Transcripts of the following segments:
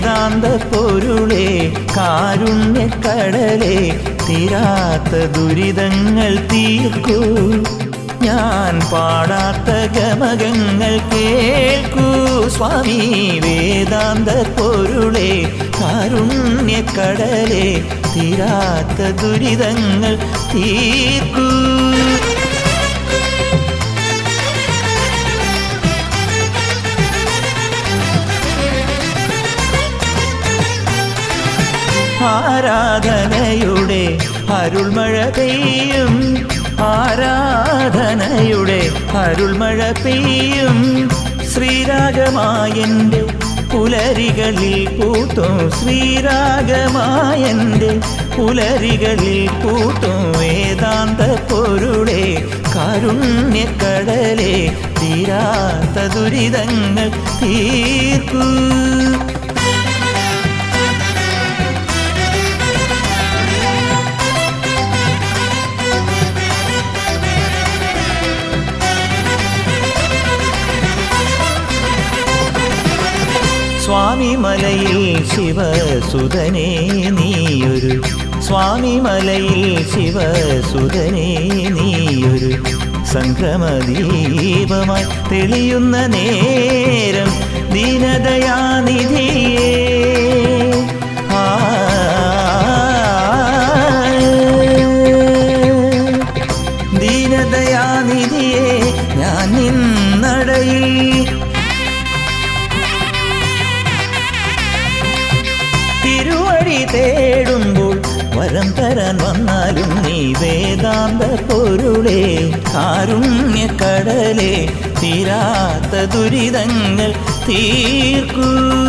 വേദാന്ത പൊരുളേ കാരുണ്യക്കടലേ തീരാത്ത ദുരിതങ്ങൾ തീർക്കൂ ഞാൻ പാടാത്ത ഗമകങ്ങൾ കേൾക്കൂ സ്വാമി വേദാന്ത പൊരുളേ കാരുണ്യക്കടലേ തീരാത്ത ദുരിതങ്ങൾ തീർക്കൂ ആരാധനയുടെ അരുൾമഴ പെയ്യും ആരാധനയുടെ അരുൾമഴ പെയ്യും ശ്രീരാഗമായൻ്റെ പുലരികളിൽ പൂത്തും ശ്രീരാഗമായൻ്റെ പുലരികളിൽ പൂത്തും വേദാന്ത പൊരുളെ കാരുണ്യക്കടലെ തീരാത്ത ദുരിതങ്ങൾ തീർക്കൂ സ്വാമി മലയിൽ ശിവസുതനേ നീയൊരു സ്വാമി മലയിൽ ശിവസുതനേ നീയൊരു സംക്രമദീപമായി തെളിയുന്ന നേരം ദീനദയാനിധിയേ ആ ദീനദയാനിധിയേ ഞാൻ നിന്നടയിൽ തിരുവഴി തേടുമ്പോൾ വരം തരാൻ വന്നാലും നീ വേദാന്ത പൊരുളേ കാരുണ്യക്കടലേ തീരാത്ത ദുരിതങ്ങൾ തീർക്കൂ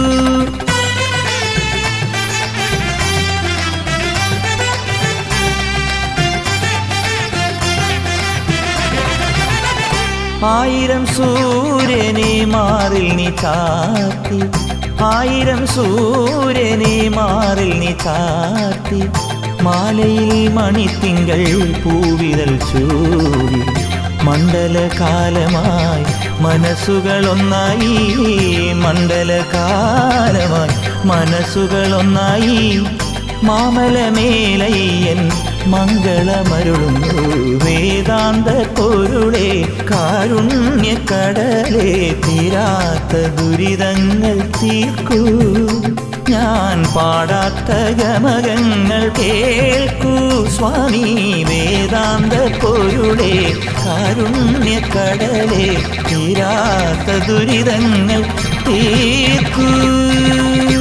ആയിരം സൂര്യനെ മാറിൽ നീ ചാത്തി ആയിരം സൂര്യനെ മാറിൽ നീ ചാത്തി മാലയിൽ മണിത്തിങ്കൾ പൂവിതൽ ചൂടി മണ്ഡലകാലമായി മനസ്സുകളൊന്നായി മണ്ഡലകാലമായി മനസ്സുകളൊന്നായി മാമലമേലയ്യൻ മംഗളമരുളുന്നു വേദാന്ത പൊരുളെ കാരുണ്യക്കടലേ തീരാത്ത ദുരിതങ്ങൾ തീർക്കൂ ഞാൻ പാടാത്ത ഗമകങ്ങൾ കേൾക്കൂ സ്വാമി വേദാന്ത പൊരുളെ കാരുണ്യക്കടലേ തീരാത്ത ദുരിതങ്ങൾ തീർക്കൂ